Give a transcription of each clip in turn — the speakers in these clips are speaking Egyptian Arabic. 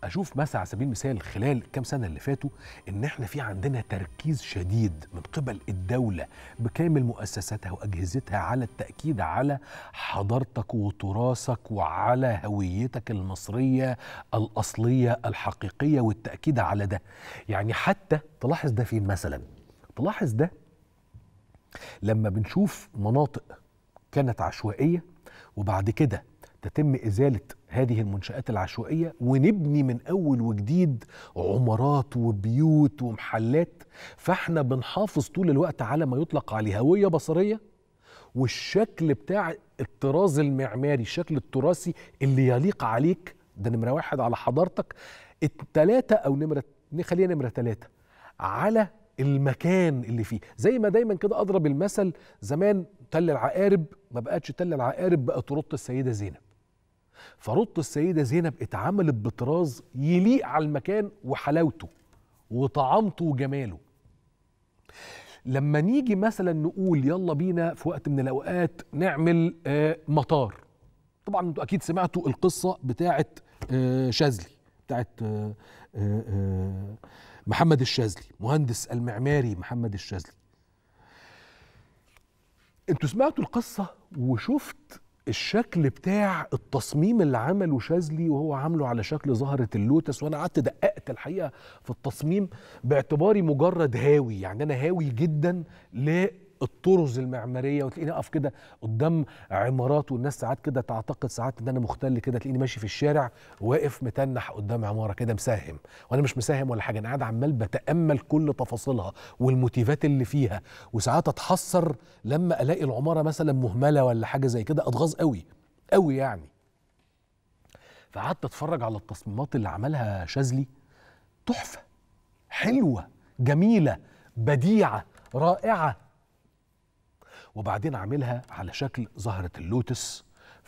اشوف مثلا على سبيل المثال خلال كام سنه اللي فاتوا ان احنا في عندنا تركيز شديد من قبل الدوله بكامل مؤسساتها واجهزتها على التاكيد على حضارتك وتراثك وعلى هويتك المصريه الاصليه الحقيقيه والتاكيد على ده يعني حتى تلاحظ ده فين مثلا تلاحظ ده لما بنشوف مناطق كانت عشوائيه وبعد كده تتم ازاله هذه المنشآت العشوائية ونبني من أول وجديد عمارات وبيوت ومحلات فاحنا بنحافظ طول الوقت على ما يطلق عليه هوية بصرية والشكل بتاع الطراز المعماري الشكل التراثي اللي يليق عليك ده نمرة واحد على حضارتك التلاتة أو نمرة خلينا نمرة تلاتة على المكان اللي فيه زي ما دايما كده أضرب المثل زمان تل العقارب ما بقتش تل العقارب بقت رط السيدة زينب فرط السيدة زينب اتعملت بطراز يليق على المكان وحلاوته وطعامته وجماله لما نيجي مثلا نقول يلا بينا في وقت من الأوقات نعمل آه مطار طبعا انتوا أكيد سمعتوا القصة بتاعة آه شاذلي بتاعة آه آه محمد الشاذلي مهندس المعماري محمد الشاذلي انتوا سمعتوا القصة وشفت الشكل بتاع التصميم اللي عمله شاذلي وهو عامله على شكل زهرة اللوتس وانا قعدت دققت الحقيقة في التصميم باعتباري مجرد هاوي يعني انا هاوي جدا للطرز المعمارية وتلاقيني اقف كده قدام عمارات والناس ساعات كده تعتقد ساعات ان انا مختل كده تلاقيني ماشي في الشارع واقف متنح قدام عمارة كده مساهم وانا مش مساهم ولا حاجة انا قاعد عمال بتأمل كل تفاصيلها والموتيفات اللي فيها وساعات اتحسر لما الاقي العمارة مثلا مهملة ولا حاجة زي كده اتغاظ قوي قوي يعني فقعدت اتفرج على التصميمات اللي عملها شاذلي تحفة حلوة جميلة بديعة رائعة وبعدين عاملها على شكل زهرة اللوتس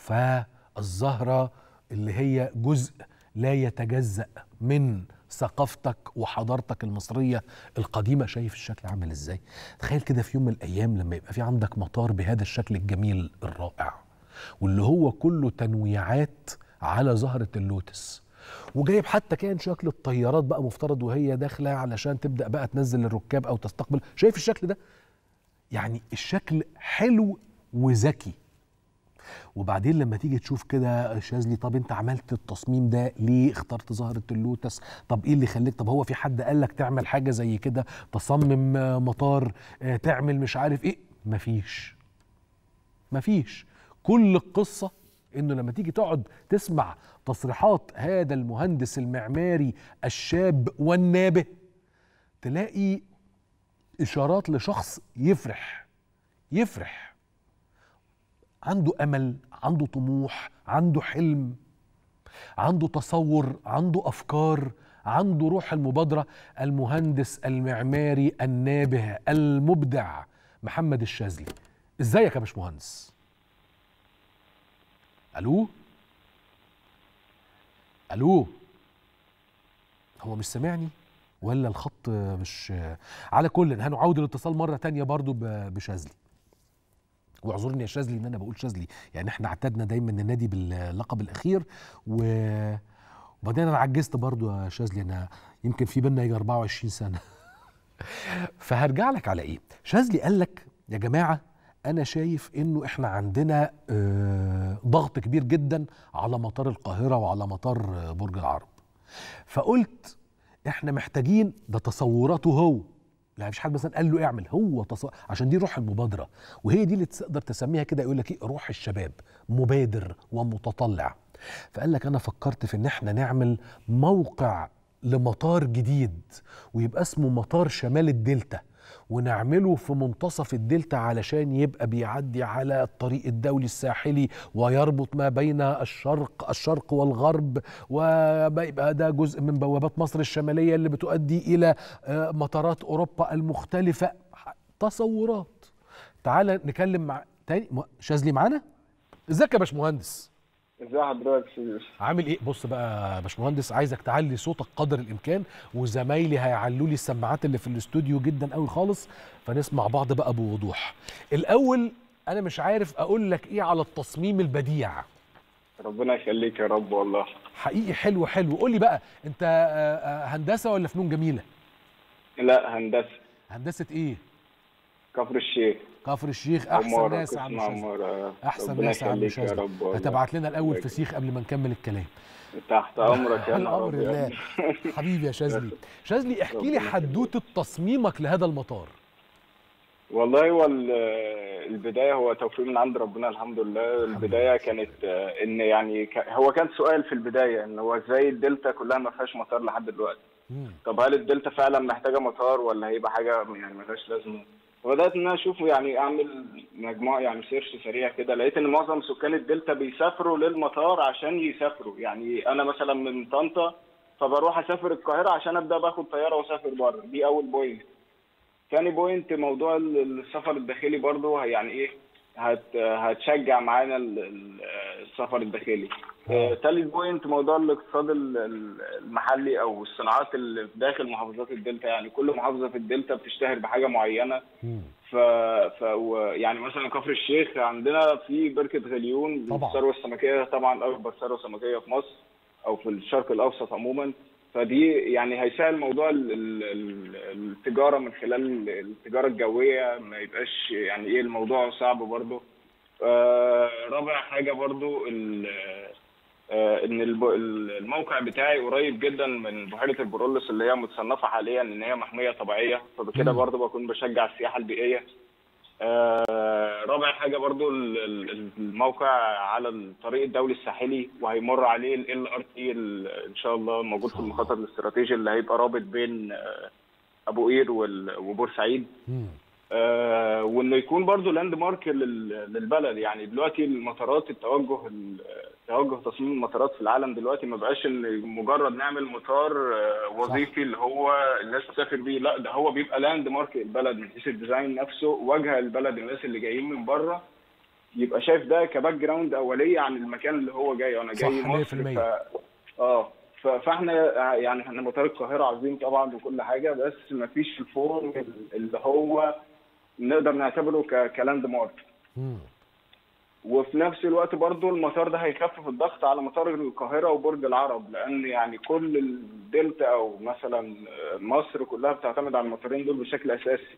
فالزهرة اللي هي جزء لا يتجزأ من ثقافتك وحضارتك المصرية القديمة شايف الشكل عامل ازاي تخيل كده في يوم من الأيام لما يبقى في عندك مطار بهذا الشكل الجميل الرائع واللي هو كله تنويعات على زهرة اللوتس وجايب حتى كان شكل الطيارات بقى مفترض وهي داخلة علشان تبدأ بقى تنزل الركاب أو تستقبل شايف الشكل ده يعني الشكل حلو وذكي وبعدين لما تيجي تشوف كده شاذلي طب انت عملت التصميم ده ليه اخترت زهره اللوتس طب ايه اللي خليك طب هو في حد قال لك تعمل حاجه زي كده تصمم مطار اه تعمل مش عارف ايه مفيش مفيش كل القصه انه لما تيجي تقعد تسمع تصريحات هذا المهندس المعماري الشاب والنابه تلاقي اشارات لشخص يفرح يفرح عنده امل عنده طموح عنده حلم عنده تصور عنده افكار عنده روح المبادره المهندس المعماري النابه المبدع محمد الشاذلي ازيك يا باشمهندس الو الو هو مش سامعني ولا الخط مش على كل هنعود الاتصال مره تانية برضو بشاذلي واعذرني يا شاذلي ان انا بقول شاذلي يعني احنا اعتدنا دايما ننادي باللقب الاخير و وبعدين انا عجزت برضو يا شاذلي انا يمكن في بينا يجي 24 سنه فهرجع لك على ايه شاذلي قال لك يا جماعه انا شايف انه احنا عندنا ضغط كبير جدا على مطار القاهره وعلى مطار برج العرب فقلت احنا محتاجين ده تصوراته هو لا مفيش حد مثلا قال له اعمل هو تصور عشان دي روح المبادره وهي دي اللي تقدر تسميها كده يقول لك ايه روح الشباب مبادر ومتطلع فقال لك انا فكرت في ان احنا نعمل موقع لمطار جديد ويبقى اسمه مطار شمال الدلتا ونعمله في منتصف الدلتا علشان يبقى بيعدي على الطريق الدولي الساحلي ويربط ما بين الشرق الشرق والغرب ويبقى ده جزء من بوابات مصر الشماليه اللي بتؤدي الى مطارات اوروبا المختلفه تصورات تعال نكلم مع تاني شاذلي معانا ازيك يا باشمهندس ازي حضرتك يا يوسف عامل ايه بص بقى يا باشمهندس عايزك تعلي صوتك قدر الامكان وزمايلي هيعلوا لي السماعات اللي في الاستوديو جدا قوي خالص فنسمع بعض بقى بوضوح الاول انا مش عارف اقول لك ايه على التصميم البديع ربنا يخليك يا رب والله حقيقي حلو حلو قول لي بقى انت آه، آه، هندسه ولا فنون جميله لا هندسه هندسه ايه كفر الشيخ كفر الشيخ احسن عمارة ناس يا عم قسم شاذلي عمارة احسن ربنا ناس يا عم يخليك يا شاذلي رب والله. هتبعت لنا الاول الله فسيخ قبل ما نكمل الكلام تحت امرك يا نهار الامر أبيض. الله حبيبي يا شاذلي شاذلي احكي لي ربنا حدوته تصميمك لهذا المطار والله هو ال- البدايه هو توفيق من عند ربنا الحمد لله البدايه كانت آه، ان يعني ك- هو كان سؤال في البدايه ان هو ازاي الدلتا كلها ما فيهاش مطار لحد دلوقتي مم. طب هل الدلتا فعلا محتاجه مطار ولا هيبقى حاجه يعني ملهاش لازمه فبدات ان انا اشوف يعني اعمل مجموعه يعني سيرش سريع كده لقيت ان معظم سكان الدلتا بيسافروا للمطار عشان يسافروا يعني انا مثلا من طنطا فبروح اسافر القاهره عشان ابدا باخد طياره واسافر بره دي اول بوينت تاني بوينت موضوع ال- السفر الداخلي برضه يعني ايه هت هتشجع معانا ال- ال- السفر الداخلي آه، تالت بوينت موضوع الاقتصاد ال- ال- المحلي او الصناعات اللي في داخل محافظات الدلتا يعني كل محافظه في الدلتا بتشتهر بحاجه معينه مم. ف, ف... و- يعني مثلا كفر الشيخ عندنا في بركه غليون طبعا. الثروه السمكيه طبعا اكبر ثروه سمكيه في مصر او في الشرق الاوسط عموما فدي يعني هيسهل موضوع ال- ال- ال- التجاره من خلال التجاره الجويه ما يبقاش يعني ايه الموضوع صعب برضه آه، رابع حاجه برضه ال- آه، ان الب- الموقع بتاعي قريب جدا من بحيره البرولس اللي هي متصنفه حاليا ان هي محميه طبيعيه فبكده مم. برضه بكون بشجع السياحه البيئيه آه، رابع حاجه برضو ال- ال- الموقع على الطريق الدولي الساحلي وهيمر عليه ال ار تي ان شاء الله موجود في المخطط الاستراتيجي اللي هيبقى رابط بين آه، ابو قير وال- وبورسعيد مم. آه، وانه يكون برضو لاند مارك لل- للبلد يعني دلوقتي المطارات التوجه ال- توجه تصميم المطارات في العالم دلوقتي ما بقاش ان مجرد نعمل مطار آه، وظيفي اللي هو الناس تسافر بيه لا ده هو بيبقى لاند مارك البلد من حيث الديزاين نفسه واجهه البلد الناس اللي جايين من بره يبقى شايف ده كباك جراوند اوليه عن المكان اللي هو جاي وانا جاي صح، مصر 100%. ف... اه ف- فاحنا يعني احنا مطار القاهره عظيم طبعا وكل حاجه بس ما فيش الفورم اللي هو نقدر نعتبره ك- كلاند مارك مم. وفي نفس الوقت برضو المطار ده هيخفف الضغط على مطار القاهرة وبرج العرب لأن يعني كل الدلتا أو مثلا مصر كلها بتعتمد على المطارين دول بشكل أساسي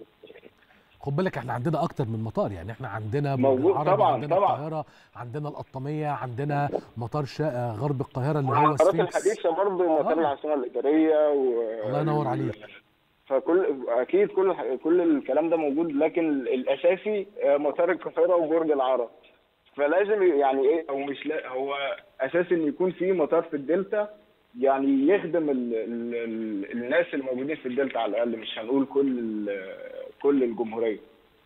خد بالك احنا عندنا اكتر من مطار يعني احنا عندنا برج موجود العرب طبعاً، عندنا طبعاً. القاهره عندنا القطاميه عندنا مطار شا... غرب القاهره اللي هو والمطارات سفنكس الحديثة برضو مطار آه. العاصمة الإدارية و... الله ينور عليك. فكل أكيد كل كل الكلام ده موجود لكن الأساسي مطار القاهرة وبرج العرب فلازم يعني ايه او مش لا هو اساسي ان يكون في مطار في الدلتا يعني يخدم ال ال ال الناس اللي موجودين في الدلتا على الاقل مش هنقول كل ال- كل الجمهوريه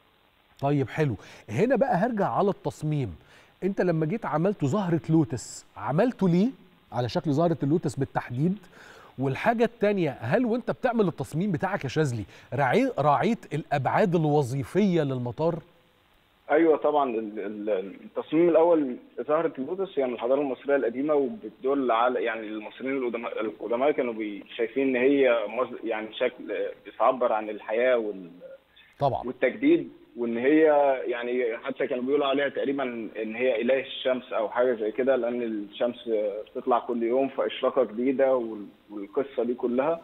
طيب حلو هنا بقى هرجع على التصميم انت لما جيت عملته زهرة لوتس عملته ليه على شكل زهرة اللوتس بالتحديد والحاجة التانية هل وانت بتعمل التصميم بتاعك يا شاذلي راعي- راعيت الابعاد الوظيفية للمطار ايوه طبعا ال- ال- التصميم الاول زهره اللوتس هي من الحضاره المصريه القديمه وبتدل على يعني المصريين القدماء القدماء كانوا بي- شايفين ان هي مص- يعني شكل بتعبر عن الحياه وال طبعا والتجديد وان هي يعني حتى كانوا بيقولوا عليها تقريبا ان هي اله الشمس او حاجه زي كده لان الشمس بتطلع كل يوم فاشراقه جديده وال- والقصه دي كلها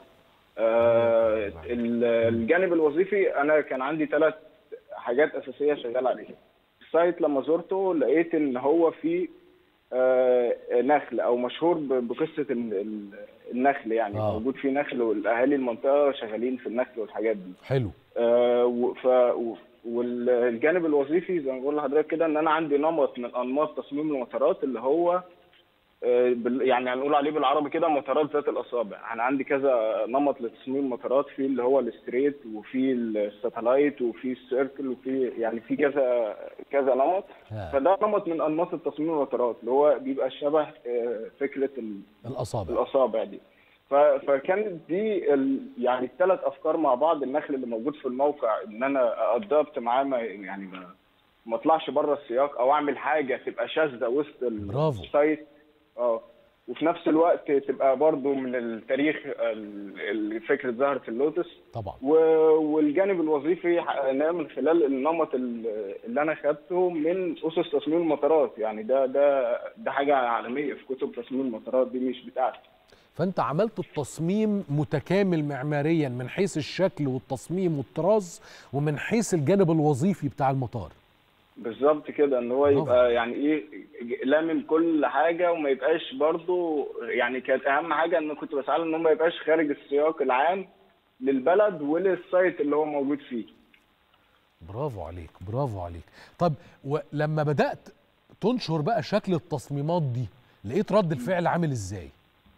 آه، ال- الجانب الوظيفي انا كان عندي ثلاث حاجات اساسيه شغال عليها السايت لما زرته لقيت ان هو فيه آه، نخل او مشهور ب- بقصه ال- ال- النخل يعني آه. موجود فيه نخل والاهالي المنطقه شغالين في النخل والحاجات دي حلو آه، و- ف و- والجانب الوظيفي زي ما بقول لحضرتك كده ان انا عندي نمط من انماط تصميم المطارات اللي هو آه، بال- يعني هنقول عليه بالعربي كده مطارات ذات الاصابع انا عندي كذا نمط لتصميم المطارات في اللي هو الستريت وفي الساتلايت وفي السيركل وفي يعني في كذا كذا نمط ها. فده نمط من انماط التصميم المطارات اللي هو بيبقى شبه آه، فكره ال- الاصابع الاصابع دي ف- فكانت دي ال... يعني الثلاث افكار مع بعض النخل اللي موجود في الموقع ان انا ادابت معاه ما يعني ما ما اطلعش بره السياق او اعمل حاجه تبقى شاذه وسط ال- برافو. السايت اه وفي نفس الوقت تبقى برضو من التاريخ ال- ال- فكره زهره اللوتس طبعا و- والجانب الوظيفي حققناه من خلال النمط ال- اللي انا خدته من اسس تصميم المطارات يعني ده ده ده حاجه عالميه في كتب تصميم المطارات دي مش بتاعتي فانت عملت التصميم متكامل معماريا من حيث الشكل والتصميم والطراز ومن حيث الجانب الوظيفي بتاع المطار بالظبط كده ان هو برافو. يبقى يعني ايه لامم كل حاجه وما يبقاش برضو يعني كانت اهم حاجه ان كنت بسعى له ان هو ما يبقاش خارج السياق العام للبلد وللسايت اللي هو موجود فيه برافو عليك برافو عليك طب ولما بدأت تنشر بقى شكل التصميمات دي لقيت رد الفعل عامل ازاي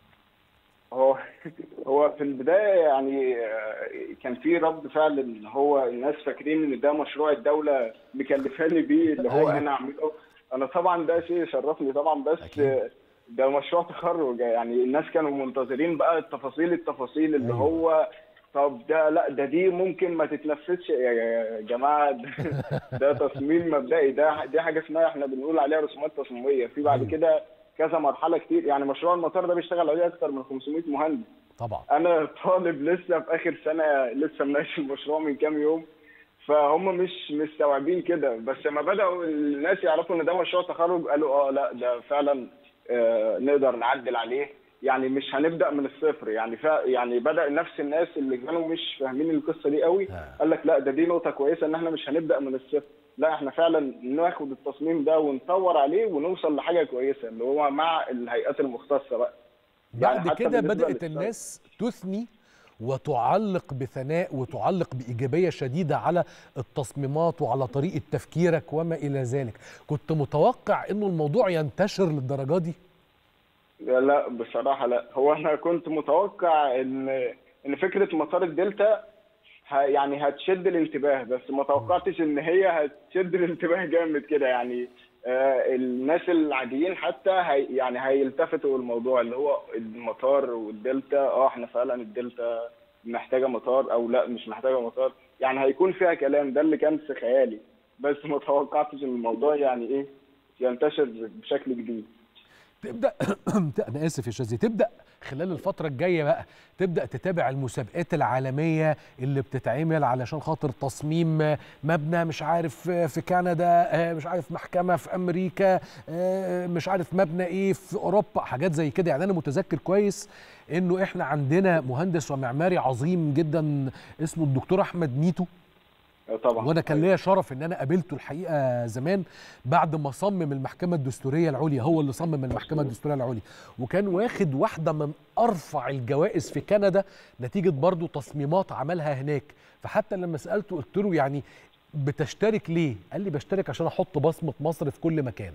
هو هو في البدايه يعني آه، كان في رد فعل ان هو الناس فاكرين ان ده مشروع الدوله مكلفاني بيه اللي هو أيوة. انا اعمله انا طبعا ده شيء يشرفني طبعا بس أكيد. آه، ده مشروع تخرج يعني الناس كانوا منتظرين بقى التفاصيل التفاصيل اللي أيوة. هو طب ده لا ده دي ممكن ما تتنفذش يا يا جماعه ده, ده تصميم مبدئي ده دي حاجه اسمها احنا بنقول عليها رسومات تصميميه في بعد أيوة. كده كذا مرحله كتير يعني مشروع المطار ده بيشتغل عليه اكتر من 500 مهندس طبعا انا طالب لسه في اخر سنه لسه مناقش المشروع من كام يوم فهم مش مستوعبين كده بس لما بداوا الناس يعرفوا ان ده مشروع تخرج قالوا اه لا ده فعلا آه نقدر نعدل عليه يعني مش هنبدا من الصفر يعني فا يعني بدا نفس الناس اللي كانوا مش فاهمين القصه دي قوي آه. قال لك لا ده دي نقطه كويسه ان احنا مش هنبدا من الصفر لا احنا فعلا ناخد التصميم ده ونطور عليه ونوصل لحاجه كويسه اللي هو مع الهيئات المختصه بقى يعني بعد حتى كده بالنسبة بدأت للسايت. الناس تثني وتعلق بثناء وتعلق بإيجابية شديدة على التصميمات وعلى طريقة تفكيرك وما إلى ذلك كنت متوقع أنه الموضوع ينتشر للدرجة دي لا, لا بصراحة لا هو أنا كنت متوقع إن إن فكرة مطار الدلتا ه- يعني هتشد الانتباه بس ما توقعتش إن هي هتشد الانتباه جامد كده يعني آه الناس العاديين حتى هي يعني هيلتفتوا الموضوع اللي هو المطار والدلتا اه احنا فعلا الدلتا محتاجة مطار أو لا مش محتاجة مطار يعني هيكون فيها كلام ده اللي كان في خيالي بس ما توقعتش إن الموضوع يعني إيه ينتشر بشكل جديد تبدا انا اسف يا شاذلي تبدا خلال الفتره الجايه بقى تبدا تتابع المسابقات العالميه اللي بتتعمل علشان خاطر تصميم مبنى مش عارف في كندا مش عارف محكمه في امريكا مش عارف مبنى ايه في اوروبا حاجات زي كده يعني انا متذكر كويس انه احنا عندنا مهندس ومعماري عظيم جدا اسمه الدكتور احمد ميتو طبعا وانا كان ليا شرف ان انا قابلته الحقيقه زمان بعد ما صمم المحكمه الدستوريه العليا هو اللي صمم المحكمه الدستوريه العليا وكان واخد واحده من ارفع الجوائز في كندا نتيجه برضو تصميمات عملها هناك فحتى لما سالته قلت له يعني بتشترك ليه قال لي بشترك عشان احط بصمه مصر في كل مكان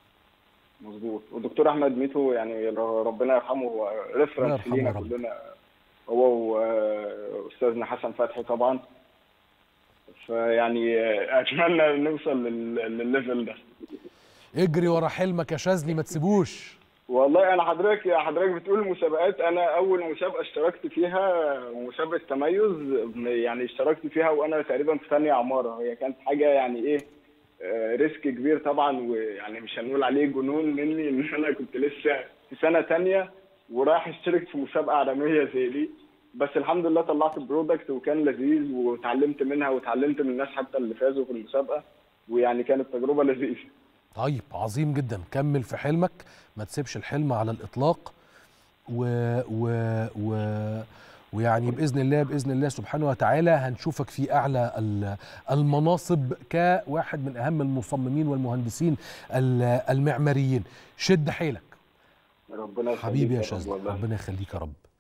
مظبوط والدكتور احمد ميتو يعني ربنا يرحمه ريفرنس لينا كلنا هو واستاذنا حسن فتحي طبعا فيعني اتمنى نوصل للليفل ده اجري ورا حلمك يا شاذلي ما تسيبوش والله انا حضرتك يا حضرتك بتقول مسابقات انا اول مسابقه اشتركت فيها مسابقه تميز يعني اشتركت فيها وانا تقريبا في ثانيه عماره هي كانت حاجه يعني ايه ريسك كبير طبعا ويعني مش هنقول عليه جنون مني ان انا كنت لسه في سنه ثانيه ورايح اشترك في مسابقه عالميه زي دي بس الحمد لله طلعت برودكت وكان لذيذ واتعلمت منها واتعلمت من الناس حتى اللي فازوا في المسابقه ويعني كانت تجربه لذيذه طيب عظيم جدا كمل في حلمك ما تسيبش الحلم على الاطلاق و و و ويعني باذن الله باذن الله سبحانه وتعالى هنشوفك في اعلى المناصب كواحد من اهم المصممين والمهندسين المعماريين شد حيلك ربنا حبيبي يا شاذلي ربنا يخليك يا رب